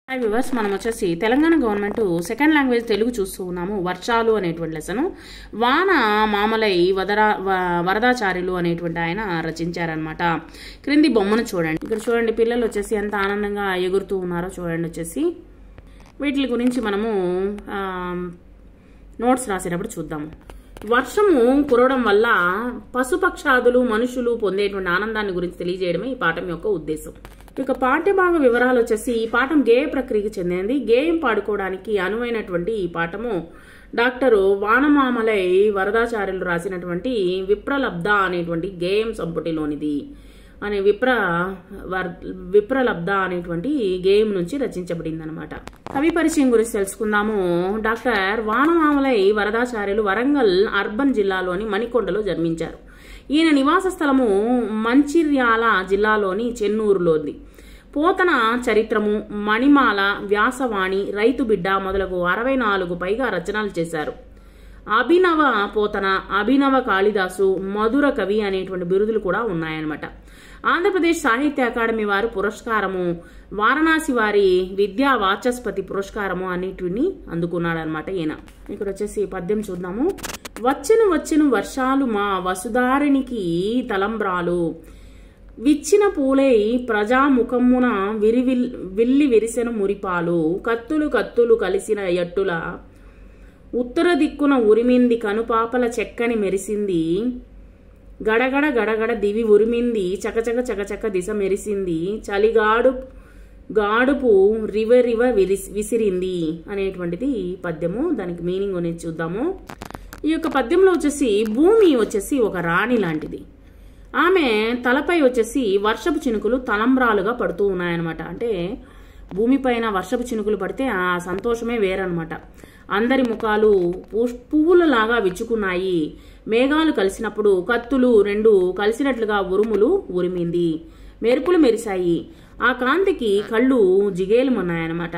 hi viewers మనం వచ్చేసి Telangana government second language Telugu చూస్తూ ఉన్నాము వర్షాలు అనేటువంటి లెసను వాన మామలై వదరా వ- వరదాచార్యులు అనేటువంటి ఆయన రచించారనమాట క్రింది బొమ్మను చూడండి ఇక్కడ చూడండి పిల్లలు వచ్చేసి ఎంత ఆనందంగా ఎగురుతూ ఉన్నారో చూడండి వచ్చేసి వీటి గురించి మనము ఆ, నోట్స్ రాసేటప్పుడు చూద్దాము వర్షము కురవడం వల్ల పశుపక్షాదులు మనుషులు పొందేటువంటి ఆనందాన్ని గురించి తెలియజేయడమే ఈ పాఠం యొక్క ఉద్దేశం ఇక పాఠ్యభాగ వివరాలు వచ్చేసి ఈ పాఠం గేయ ప్రక్రియకి చెందినది గేయం పాడుకోవడానికి అనువైనటువంటి ఈ పాఠము డాక్టరు వానమామలై వరదాచార్యులు రాసినటువంటి విప్రలబ్ధ అనేటువంటి గేయం సంపుటిలోనిది అనే విప్ర వర్ విప్రలబ్ధ అనేటువంటి గేయం నుంచి రచించబడింది అనమాట కవి పరిచయం గురించి తెలుసుకుందాము డాక్టర్ వానమామలై వరదాచార్యులు వరంగల్ అర్బన్ జిల్లాలోని మణికొండలో జన్మించారు ఈయన నివాస స్థలము మంచిర్యాల జిల్లాలోని చెన్నూరులోది పోతన చరిత్రము మణిమాల వ్యాసవాణి రైతు బిడ్డ మొదలగు అరవై నాలుగు పైగా రచనలు చేశారు అభినవ పోతన అభినవ కాళిదాసు మధుర కవి అనేటువంటి బిరుదులు కూడా ఉన్నాయన్నమాట ఆంధ్రప్రదేశ్ సాహిత్య అకాడమీ వారు పురస్కారము వారణాసి వారి విద్యా వాచస్పతి పురస్కారము అన్నిటిని అందుకున్నాడనమాట ఈయన ఇక్కడ వచ్చేసి పద్యం చూద్దాము వచ్చెను వచ్చెను వర్షాలు మా వసుధారినికి తలంబ్రాలు విచ్చిన పూలై ప్రజాముఖమున విరివిల్ విల్లి విరిసెను మురిపాలు కత్తులు కత్తులు కలిసిన ఎట్టుల ఉత్తర దిక్కున ఉరిమింది కనుపాపల చెక్కని మెరిసింది గడగడ గడగడ దివి ఉరిమింది చకచక చకచక దిశ మెరిసింది చలిగాడు గాడుపు రివ రివ విరిసి విసిరింది అనేటువంటిది పద్యము దానికి మీనింగ్ అనేది చూద్దాము ఈ యొక్క పద్యంలో వచ్చేసి భూమి వచ్చేసి ఒక రాణి లాంటిది ఆమె తలపై వచ్చేసి వర్షపు చినుకులు తలంబ్రాలుగా పడుతూ ఉన్నాయన్నమాట అంటే భూమిపైన వర్షపు చినుకులు పడితే ఆ సంతోషమే వేరనమాట అందరి ముఖాలు పుష్- పువ్వులలాగా విచ్చుకున్నాయి మేఘాలు కలిసినప్పుడు కత్తులు రెండు కలిసినట్లుగా ఉరుములు ఉరిమింది మెరుపులు మెరిశాయి ఆ కాంతికి కళ్ళు జిగేలుమన్నాయన్నమాట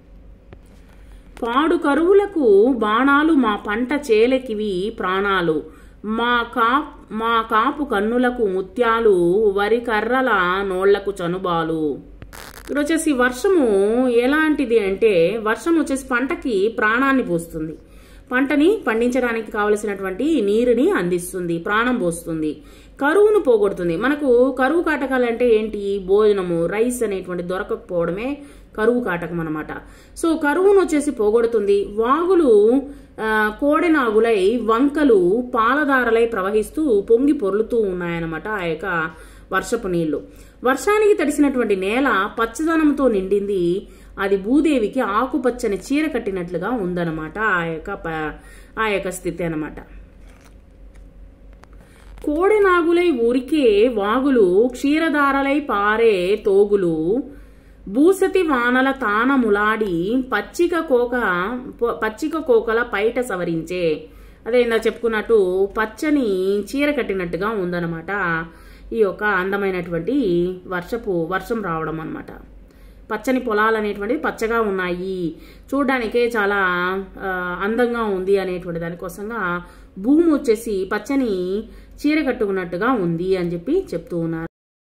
పాడు కరువులకు బాణాలు మా పంట చేలకివి ప్రాణాలు మా కా మా కాపు కన్నులకు ముత్యాలు వరి కర్రల నోళ్లకు చనుబాలు ఇక్కడ వచ్చేసి వర్షము ఎలాంటిది అంటే వర్షం వచ్చేసి పంటకి ప్రాణాన్ని పోస్తుంది పంటని పండించడానికి కావలసినటువంటి నీరుని అందిస్తుంది ప్రాణం పోస్తుంది కరువును పోగొడుతుంది మనకు కరువు కాటకాలు అంటే ఏంటి భోజనము రైస్ అనేటువంటి దొరకకపోవడమే కరువు కాటకం అనమాట సో కరువును వచ్చేసి పోగొడుతుంది వాగులు ఆ, కోడెనాగులై వంకలు పాలదారలై ప్రవహిస్తూ పొంగి పొర్లుతూ ఉన్నాయన్నమాట ఆ యొక్క వర్షపు నీళ్లు వర్షానికి తడిసినటువంటి నేల పచ్చదనంతో నిండింది అది భూదేవికి ఆకుపచ్చని చీర కట్టినట్లుగా ఉందన్నమాట ఆ యొక్క ప- ఆ యొక్క స్థితి అన్నమాట కోడెనాగులై ఊరికే వాగులు క్షీరధారలై పారే తోగులు భూసతి వానల తానములాడి పచ్చిక కోక పొ- పచ్చిక కోకల పైట సవరించే అదే ఇందా చెప్పుకున్నట్టు పచ్చని చీర కట్టినట్టుగా ఉందన్నమాట ఈ యొక్క అందమైనటువంటి వర్షపు వర్షం రావడం అన్నమాట పచ్చని పొలాలు అనేటువంటివి పచ్చగా ఉన్నాయి చూడడానికే చాలా ఆ, అందంగా ఉంది అనేటువంటి దానికోసంగా భూమి వచ్చేసి పచ్చని చీర కట్టుకున్నట్టుగా ఉంది అని చెప్పి చెప్తూ ఉన్నారు